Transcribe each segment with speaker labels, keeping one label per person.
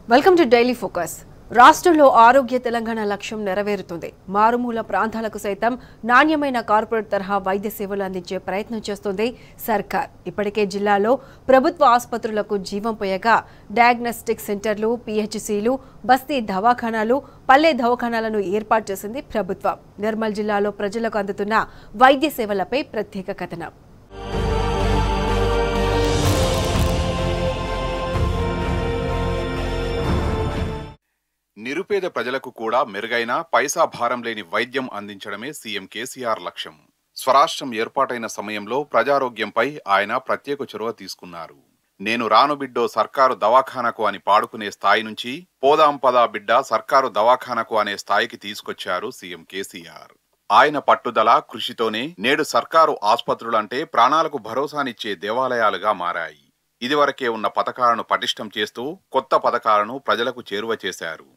Speaker 1: welcome to daily focus రాష్ట్రంలో ఆరోగ్య తెలంగాణ లక్ష్యం నెరవేరుతుంది మారుమూల ప్రాంతాలకు సైతం నాణ్యమైన కార్పొరేట్ తరహా వైద్య సేవలు అందించే ప్రయత్నం చేస్తుంది సర్కార్ ఇప్పటికే జిల్లాలో ప్రభుత్వ ఆసుపత్రులకు జీవం పోయగా డయాగ్నోస్టిక్ సెంటర్లు పిహెచ్సిలు బస్తీ దవాఖానాలు పల్లె దవాఖానాలను ఏర్పాటు చేసింది ప్రభుత్వం నిర్మల్ జిల్లాలో ప్రజలకు అందుతున్న వైద్య సేవలపై ప్రత్యేక కథనం
Speaker 2: నిరుపేద ప్రజలకు కూడా మెరుగైన పైసా భారం లేని వైద్యం అందించడమే సీఎం కేసీఆర్ లక్ష్యం స్వరాష్ట్రం ఏర్పాటైన సమయంలో ప్రజారోగ్యంపై ఆయన ప్రత్యేక చొరవ తీసుకున్నారు నేను రాను బిడ్డో సర్కారు దవాఖానకు అని పాడుకునే స్థాయి నుంచి పోదాం పదా బిడ్డ సర్కారు దవాఖానకు అనే స్థాయికి తీసుకొచ్చారు సీఎం కేసీఆర్ ఆయన పట్టుదల కృషితోనే నేడు సర్కారు ఆసుపత్రులంటే ప్రాణాలకు భరోసానిచ్చే దేవాలయాలుగా మారాయి ఇదివరకే ఉన్న పథకాలను పటిష్టం చేస్తూ కొత్త పథకాలను ప్రజలకు చేరువ చేశారు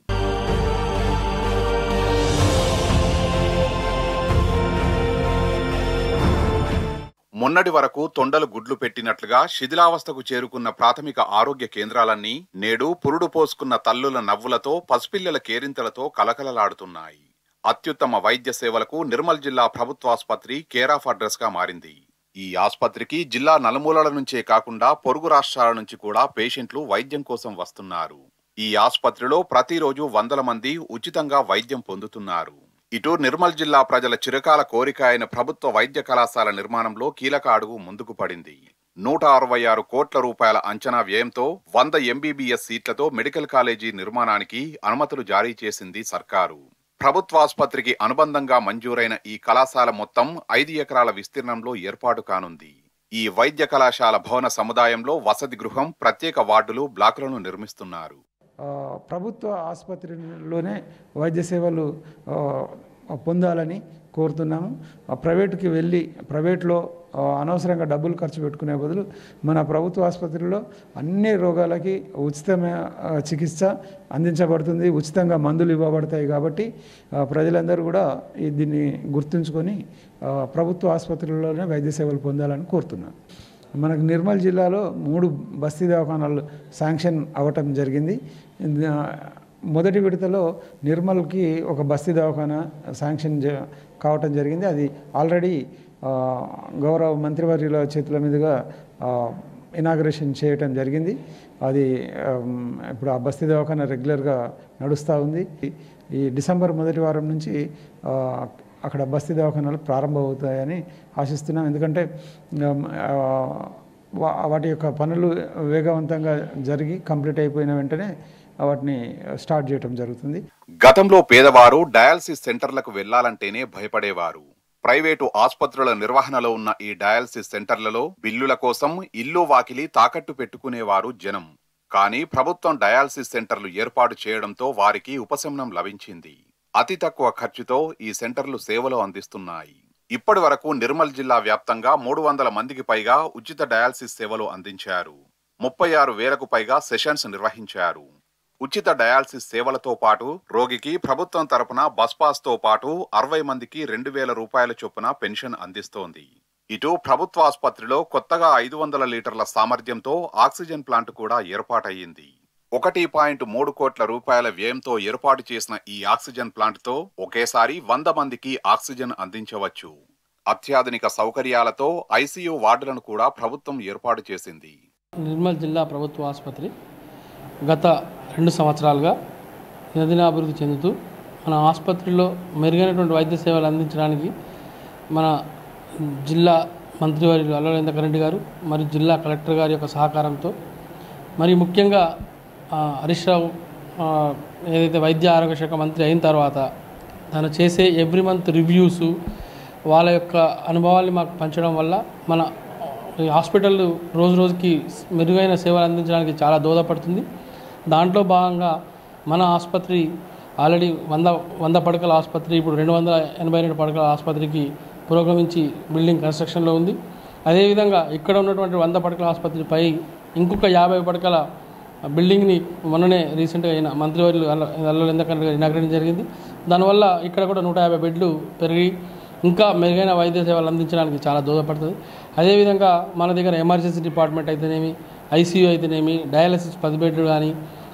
Speaker 2: మొన్నటి వరకు తొండలు గుడ్లు పెట్టినట్లుగా శిథిలావస్థకు చేరుకున్న ప్రాథమిక ఆరోగ్య కేంద్రాలన్నీ నేడు పురుడు పోసుకున్న తల్లుల నవ్వులతో పసిపిల్లల కేరింతలతో కలకలలాడుతున్నాయి అత్యుత్తమ వైద్య సేవలకు నిర్మల్ జిల్లా ప్రభుత్వాసుపత్రి కేర్ ఆఫ్ అడ్రస్ గా మారింది ఈ ఆసుపత్రికి జిల్లా నలుమూలల నుంచే కాకుండా పొరుగు రాష్ట్రాల నుంచి కూడా పేషెంట్లు వైద్యం కోసం వస్తున్నారు ఈ ఆసుపత్రిలో ప్రతిరోజు వందల మంది ఉచితంగా వైద్యం పొందుతున్నారు ఇటు నిర్మల్ జిల్లా ప్రజల చిరకాల కోరిక అయిన ప్రభుత్వ వైద్య కళాశాల నిర్మాణంలో కీలక అడుగు ముందుకు పడింది నూట అరవై ఆరు కోట్ల రూపాయల అంచనా వ్యయంతో వంద ఎంబీబీఎస్ సీట్లతో మెడికల్ కాలేజీ నిర్మాణానికి అనుమతులు జారీ చేసింది సర్కారు ప్రభుత్వాసుపత్రికి అనుబంధంగా మంజూరైన ఈ కళాశాల మొత్తం ఐదు ఎకరాల విస్తీర్ణంలో ఏర్పాటు కానుంది ఈ వైద్య కళాశాల భవన సముదాయంలో వసతి గృహం ప్రత్యేక వార్డులు బ్లాకులను నిర్మిస్తున్నారు
Speaker 3: ఆ, ప్రభుత్వ ఆసుపత్రిలోనే వైద్య సేవలు ఆ, పొందాలని కోరుతున్నాము ఆ ప్రైవేట్కి వెళ్ళి ప్రైవేట్లో ఆ, అనవసరంగా డబ్బులు ఖర్చు పెట్టుకునే బదులు మన ప్రభుత్వ ఆసుపత్రిలో అన్ని రోగాలకి ఉచితమైన ఆ, చికిత్స అందించబడుతుంది ఉచితంగా మందులు ఇవ్వబడతాయి కాబట్టి ఆ, ప్రజలందరూ కూడా ఈ దీన్ని గుర్తుంచుకొని ఆ, ప్రభుత్వ ఆసుపత్రుల్లోనే వైద్య సేవలు పొందాలని కోరుతున్నాను మనకు నిర్మల్ జిల్లాలో మూడు బస్తీ దవాఖానాలు శాంక్షన్ అవ్వటం జరిగింది ఆ, మొదటి విడతలో నిర్మల్కి ఒక బస్తీ దవాఖానా శాంక్షన్ జ- కావటం జరిగింది అది ఆల్రెడీ ఆ, గౌరవ మంత్రివర్యుల చేతుల మీదుగా ఇనాగ్రేషన్ చేయటం జరిగింది అది ఆమ్, ఇప్పుడు ఆ బస్తీ దవాఖానా రెగ్యులర్గా నడుస్తూ ఉంది ఈ డిసెంబర్ మొదటి వారం నుంచి ఆ, అక్కడ బస్తీ దవాఖానాలు ప్రారంభమవుతాయని ఆశిస్తున్నాం ఎందుకంటే ఆమ్, ఆ, వా- వాటి యొక్క పనులు వేగవంతంగా జరిగి కంప్లీట్ అయిపోయిన వెంటనే వాటిని స్టార్ట్ చేయటం జరుగుతుంది
Speaker 2: గతంలో పేదవారు డయాలసిస్ సెంటర్లకు వెళ్లాలంటేనే భయపడేవారు ప్రైవేటు ఆసుపత్రుల నిర్వహణలో ఉన్న ఈ డయాలసిస్ సెంటర్లలో బిల్లుల కోసం ఇల్లు వాకిలి తాకట్టు పెట్టుకునేవారు జనం కానీ ప్రభుత్వం డయాలసిస్ సెంటర్లు ఏర్పాటు చేయడంతో వారికి ఉపశమనం లభించింది అతి తక్కువ ఖర్చుతో ఈ సెంటర్లు సేవలు అందిస్తున్నాయి ఇప్పటి వరకు నిర్మల్ జిల్లా వ్యాప్తంగా మూడు వందల మందికి పైగా ఉచిత డయాలసిస్ సేవలు అందించారు ముప్పై ఆరు వేలకు పైగా సెషన్స్ నిర్వహించారు ఉచిత డయాలసిస్ సేవలతో పాటు రోగికి ప్రభుత్వం తరపున బస్ పాస్ తో పాటు అరవై మందికి రెండు వేల రూపాయల చొప్పున పెన్షన్ అందిస్తోంది ఇటు ప్రభుత్వ ఆసుపత్రిలో కొత్తగా ఐదు వందల లీటర్ల సామర్థ్యంతో ఆక్సిజన్ ప్లాంట్ కూడా ఏర్పాటయ్యింది ఒకటి పాయింట్ మూడు కోట్ల రూపాయల వ్యయంతో ఏర్పాటు చేసిన ఈ ఆక్సిజన్ ప్లాంట్తో ఒకేసారి వంద మందికి ఆక్సిజన్ అందించవచ్చు అత్యాధునిక సౌకర్యాలతో ఐసీయూ వార్డులను కూడా ప్రభుత్వం ఏర్పాటు చేసింది
Speaker 4: నిర్మల్ జిల్లా ప్రభుత్వ ఆసుపత్రి గత రెండు సంవత్సరాలుగా దినదినాభివృద్ధి చెందుతూ మన ఆసుపత్రిలో మెరుగైనటువంటి వైద్య సేవలు అందించడానికి మన జిల్లా మంత్రివర్యులు అల్లవేంద్ర రెడ్డి గారు మరియు జిల్లా కలెక్టర్ గారి యొక్క సహకారంతో మరి ముఖ్యంగా ఆ, హరీష్ రావు ఆ, ఏదైతే వైద్య ఆరోగ్య శాఖ మంత్రి అయిన తర్వాత తను చేసే ఎవ్రీ మంత్ రివ్యూస్ వాళ్ళ యొక్క అనుభవాల్ని మాకు పంచడం వల్ల మన ఈ హాస్పిటల్ రోజు రోజుకి మెరుగైన సేవలు అందించడానికి చాలా దోహదపడుతుంది దాంట్లో భాగంగా మన ఆసుపత్రి ఆల్రెడీ వంద వంద పడకల ఆసుపత్రి ఇప్పుడు రెండు వందల ఎనభై రెండు పడకల ఆసుపత్రికి పురోగమించి బిల్డింగ్ కన్స్ట్రక్షన్లో ఉంది అదేవిధంగా ఇక్కడ ఉన్నటువంటి వంద పడకల ఆసుపత్రిపై ఇంకొక యాభై పడకల బిల్డింగ్ని మొన్ననే రీసెంట్గా అయిన మంత్రివర్యులు అల్లెందకర్ గారు ఇనాగ్రేషన్ జరిగింది దానివల్ల ఇక్కడ కూడా నూట యాభై బెడ్లు పెరిగి ఇంకా మెరుగైన వైద్య సేవలు అందించడానికి చాలా దోహదపడుతుంది అదేవిధంగా మన దగ్గర ఎమర్జెన్సీ డిపార్ట్మెంట్ అయితేనేమి ఐసీయూ అయితేనేమి డయాలసిస్ పది బెడ్లు కానీ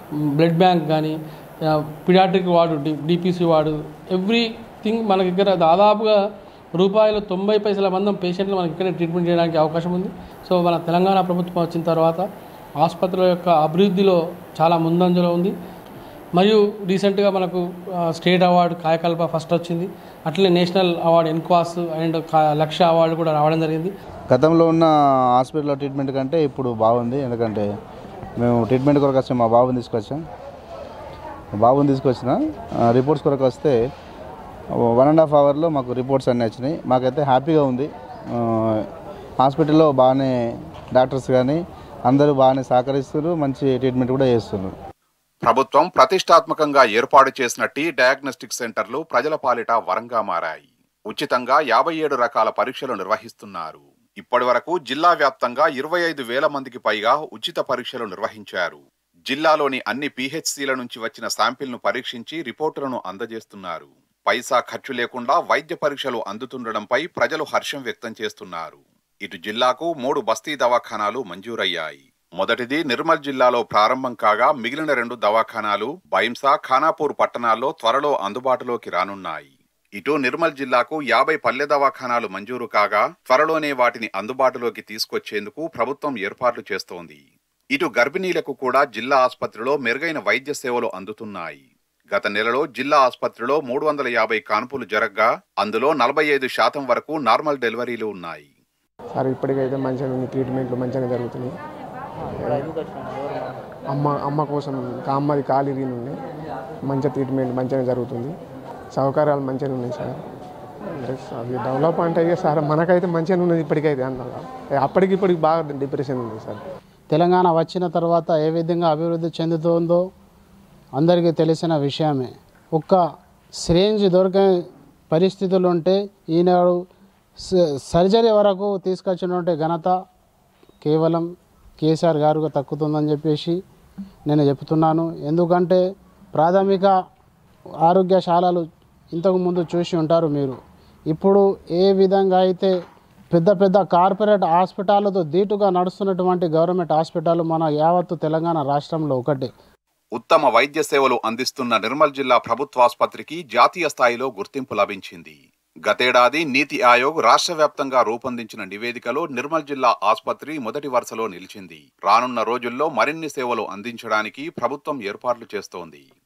Speaker 4: బ్లడ్ బ్యాంక్ కానీ paediatric ward D DPC ward everything మన దగ్గర దాదాపుగా రూపాయలు తొంభై పైసల మందం పేషెంట్లు మనకి ఇక్కడే ట్రీట్మెంట్ చేయడానికి అవకాశం ఉంది సో మన తెలంగాణ ప్రభుత్వం వచ్చిన తర్వాత ఆసుపత్రుల యొక్క అభివృద్ధిలో చాలా ముందంజలో ఉంది మరియు రీసెంట్గా మనకు ఆ, స్టేట్ అవార్డు కాయకల్ప ఫస్ట్ వచ్చింది అట్లనే నేషనల్ అవార్డు ఎన్క్వాస్ అండ్ కా- లక్ష అవార్డు కూడా రావడం జరిగింది
Speaker 5: గతంలో ఉన్న హాస్పిటల్లో ట్రీట్మెంట్ కంటే ఇప్పుడు బాగుంది ఎందుకంటే మేము ట్రీట్మెంట్ కొరకు వచ్చాం మా బాబుని తీసుకొచ్చాం మా బాబుని తీసుకొచ్చిన ఆ, రిపోర్ట్స్ కొరకు వస్తే వన్ అండ్ హాఫ్ అవర్లో మాకు రిపోర్ట్స్ అన్నీ వచ్చినాయి మాకైతే హ్యాపీగా ఉంది ఆ, హాస్పిటల్లో బాగానే డాక్టర్స్ కానీ అందరూ బాగానే సహకరిస్తున్నారు మంచి ట్రీట్మెంట్ కూడా చేస్తున్నారు
Speaker 2: ప్రభుత్వం ప్రతిష్టాత్మకంగా ఏర్పాటు చేసిన టీ డయాగ్నోస్టిక్ సెంటర్లు ప్రజల పాలిట వరంగా మారాయి ఉచితంగా యాభై ఏడు రకాల పరీక్షలు నిర్వహిస్తున్నారు ఇప్పటి వరకు జిల్లా వ్యాప్తంగా ఇరవై ఐదు వేల మందికి పైగా ఉచిత పరీక్షలు నిర్వహించారు జిల్లాలోని అన్ని పీహెచ్సీల నుంచి వచ్చిన శాంపిల్ను పరీక్షించి రిపోర్టులను అందజేస్తున్నారు పైసా ఖర్చు లేకుండా వైద్య పరీక్షలు అందుతుండడంపై ప్రజలు హర్షం వ్యక్తం చేస్తున్నారు ఇటు జిల్లాకు మూడు బస్తీ దవాఖానాలు మంజూరయ్యాయి మొదటిది నిర్మల్ జిల్లాలో ప్రారంభం కాగా మిగిలిన రెండు దవాఖానాలు బైంసా ఖానాపూర్ పట్టణాల్లో త్వరలో అందుబాటులోకి రానున్నాయి ఇటు నిర్మల్ జిల్లాకు యాభై పల్లె దవాఖానాలు మంజూరు కాగా త్వరలోనే వాటిని అందుబాటులోకి తీసుకొచ్చేందుకు ప్రభుత్వం ఏర్పాట్లు చేస్తోంది ఇటు గర్భిణీలకు కూడా జిల్లా ఆసుపత్రిలో మెరుగైన వైద్య సేవలు అందుతున్నాయి గత నెలలో జిల్లా ఆసుపత్రిలో మూడు వందల యాభై కాన్పులు జరగ్గా అందులో నలభై ఐదు శాతం వరకు నార్మల్ డెలివరీలు ఉన్నాయి
Speaker 6: సార్ ఇప్పటికైతే మంచిగా ఉంది ట్రీట్మెంట్లు మంచిగా జరుగుతున్నాయి అమ్మ అమ్మ కోసం ఇంకా అమ్మది కాలు ఇరిగింది మంచిగా ట్రీట్మెంట్ మంచిగా జరుగుతుంది సౌకర్యాలు మంచిగా ఉన్నాయి సార్ అంటే అది డెవలప్ అంటే ఇక సార్ మనకైతే మంచిగా ఉన్నది ఇప్పటికైతే అన్న అప్పటికి ఇప్పటికి బాగా డిప్రెషన్ ఉంది సార్
Speaker 7: తెలంగాణ వచ్చిన తర్వాత ఏ విధంగా అభివృద్ధి చెందుతుందో అందరికీ తెలిసిన విషయమే ఒక్క సిరేంజ్ దొరికే పరిస్థితులు ఉంటే ఈనాడు స- సర్జరీ వరకు తీసుకొచ్చినటువంటి ఘనత కేవలం కేసీఆర్ గారుగా తక్కుతుందని చెప్పేసి నేను చెప్తున్నాను ఎందుకంటే ప్రాథమిక ఆరోగ్యశాలలు ఇంతకు ముందు చూసి ఉంటారు మీరు ఇప్పుడు ఏ విధంగా అయితే పెద్ద పెద్ద కార్పొరేట్ హాస్పిటాలతో ధీటుగా నడుస్తున్నటువంటి గవర్నమెంట్ హాస్పిటల్ మన యావత్తు తెలంగాణ రాష్ట్రంలో ఒకటి
Speaker 2: ఉత్తమ వైద్య సేవలు అందిస్తున్న నిర్మల్ జిల్లా ప్రభుత్వాసుపత్రికి జాతీయ స్థాయిలో గుర్తింపు లభించింది గతేడాది నీతి ఆయోగ్ రాష్ట్ర వ్యాప్తంగా రూపొందించిన నివేదికలో నిర్మల్ జిల్లా ఆసుపత్రి మొదటి వరుసలో నిలిచింది రానున్న రోజుల్లో మరిన్ని సేవలు అందించడానికి ప్రభుత్వం ఏర్పాట్లు చేస్తోంది